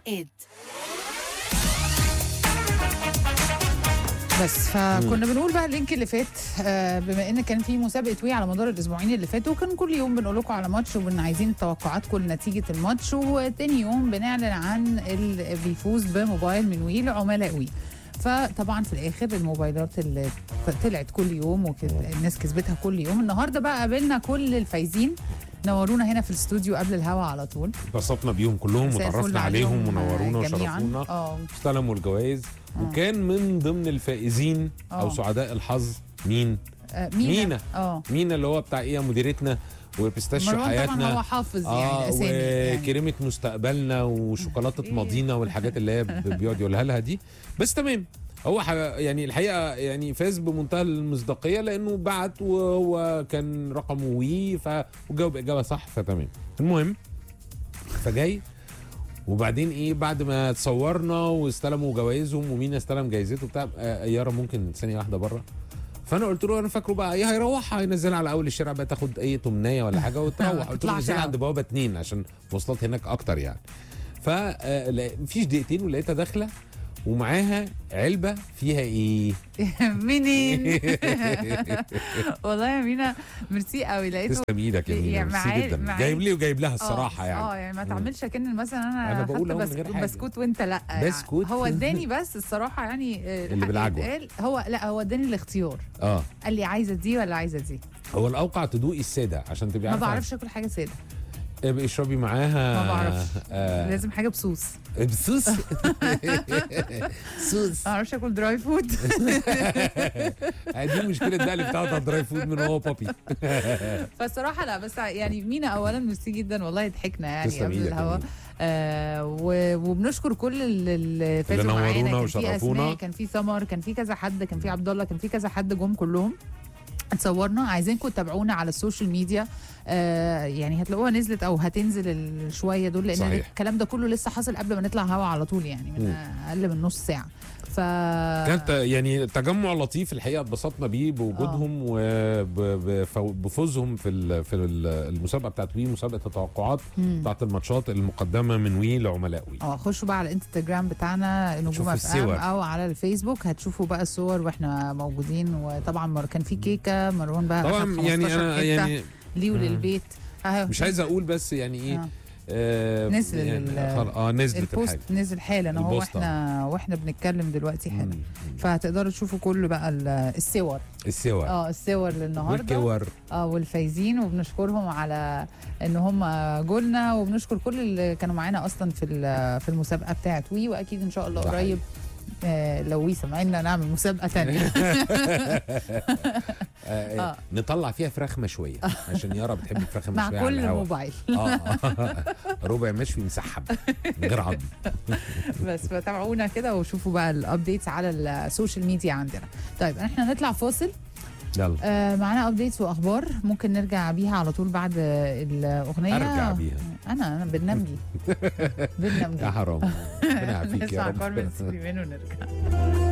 زائد بس فكنا بنقول بقى اللينك اللي فات آه، بما ان كان في مسابقه وي على مدار الاسبوعين اللي فاتوا وكان كل يوم بنقول لكم على ماتش وبن عايزين توقعاتكم لنتيجه الماتش وتاني يوم بنعلن عن اللي بيفوز بموبايل من وي لعملاء وي فطبعا في الاخر الموبايلات اللي طلعت كل يوم والناس كسبتها كل يوم النهارده بقى قابلنا كل الفايزين نورونا هنا في الاستوديو قبل الهوا على طول اتبسطنا بيهم كلهم مساء الفل وتعرفنا عليهم عليهم، ونورونا آه، جميعاً. وشرفونا اه استلموا الجوائز وكان من ضمن الفائزين او آه. سعداء الحظ مين آه، مينا مينا. اه مينا اللي هو بتاع ايه يا مديرتنا وبيستاشيو مروان طبعا حياتنا هو حافظ يعني اه الاسامي يعني. وكريمه مستقبلنا وشوكولاته إيه. ماضينا والحاجات اللي هي ب- بيقعد يقولها لها دي بس تمام هو ح- يعني الحقيقه يعني فاز بمنتهى المصداقيه لانه بعت وهو كان رقمه وي ف وجاوب اجابه صح فتمام المهم فجاي وبعدين ايه بعد ما تصورنا واستلموا جوائزهم ومين استلم جايزته بتاع آه، يارا ممكن ثانيه واحده بره فانا قلت له انا فاكره بقى ايه هيروحها هينزلها على اول الشارع بقى تاخد اي تمنيه ولا حاجه وتروح قلت له تطلع نزلها ساعة. عند بوابه اتنين عشان مواصلات هناك اكتر يعني ف آه، لا- مفيش دقيقتين ولقيتها داخله ومعاها علبه فيها ايه منين والله يا مينا ميرسي قوي لقيته تسلم ايدك يا مينا يعني ميرسي معايا- جدا معايا- جايب لي وجايب لها آه، الصراحه يعني اه يعني ما تعملش كأن مثلا انا, أنا بقول خدت أهو من غير بسكوت, حاجة. بسكوت وانت لا يعني. بسكوت؟ هو اداني بس الصراحه يعني آه، اللي الحق بالعجوة. يتقال، هو لا هو اداني الاختيار اه قال لي عايزه دي ولا عايزه دي هو الاوقع تدوقي الساده عشان تبقي ما عارفه بعرفش اكل حاجه ساده ابقي اشربي معاها ما بعرفش. آه لازم حاجه بصوص بسوس سوس ما بعرفش اكل دراي فود دي مشكله ده اللي بتاعت الدراي فود من هو بابي فالصراحه لا بس يعني مينا اولا ميرسي جدا والله ضحكنا يعني تسلم قبل إيدك يا الهوا مينا. آه و- وبنشكر كل اللي- اللي فازوا نورونا معانا كان في وشرفونا. اسماء كان في سمر كان في كذا حد كان في عبد الله كان في كذا حد جم كلهم اتصورنا عايزينكم تتابعونا على السوشيال ميديا آه يعني هتلاقوها نزلت او هتنزل ال- شويه دول لان صحيح. الكلام ده كله لسه حاصل قبل ما نطلع هوا على طول يعني من مم. اقل من نص ساعه ف كانت يعني تجمع لطيف الحقيقه اتبسطنا بيه بوجودهم وبفوزهم في ال- في ال- المسابقه بتاعت وي مسابقه التوقعات مم. بتاعت الماتشات المقدمه من وي لعملاء وي اه خشوا بقى على الانستجرام بتاعنا نجوم شوفوا اف ام الصور. او على الفيسبوك هتشوفوا بقى الصور واحنا موجودين وطبعا مر كان في كيكه مروان بقى طبعا أخد يعني 15 انا حتة يعني ليه وللبيت أهو. مش عايز اقول بس يعني ايه آه. آه نزل يعني ال- خل- اه نزلت البوست الحاجه نزل حالا اهو البوست، واحنا واحنا بنتكلم دلوقتي حالا مم. فهتقدروا تشوفوا كل بقى ال- الصور السوا اه الصور للنهارده والكور اه والفايزين وبنشكرهم على ان هم جولنا وبنشكر كل اللي كانوا معانا اصلا في ال- في المسابقه بتاعت وي واكيد ان شاء الله ده قريب آه لو وي سمعنا نعمل مسابقه تانية آه آه. نطلع فيها فراخ مشويه عشان يارا بتحب الفراخ مع المشويه على كل الهوا. موبايل اه آه. ربع مشوي مسحب من غير عظم بس فتابعونا كده وشوفوا بقى الابديتس على السوشيال ميديا عندنا طيب احنا نطلع فاصل يلا آه معانا ابديتس واخبار ممكن نرجع بيها على طول بعد الاغنيه ارجع بيها انا انا بالنمجي بالنمجي يا حرام ربنا يعافيك يا نسمع رب كارمن سليمان ونرجع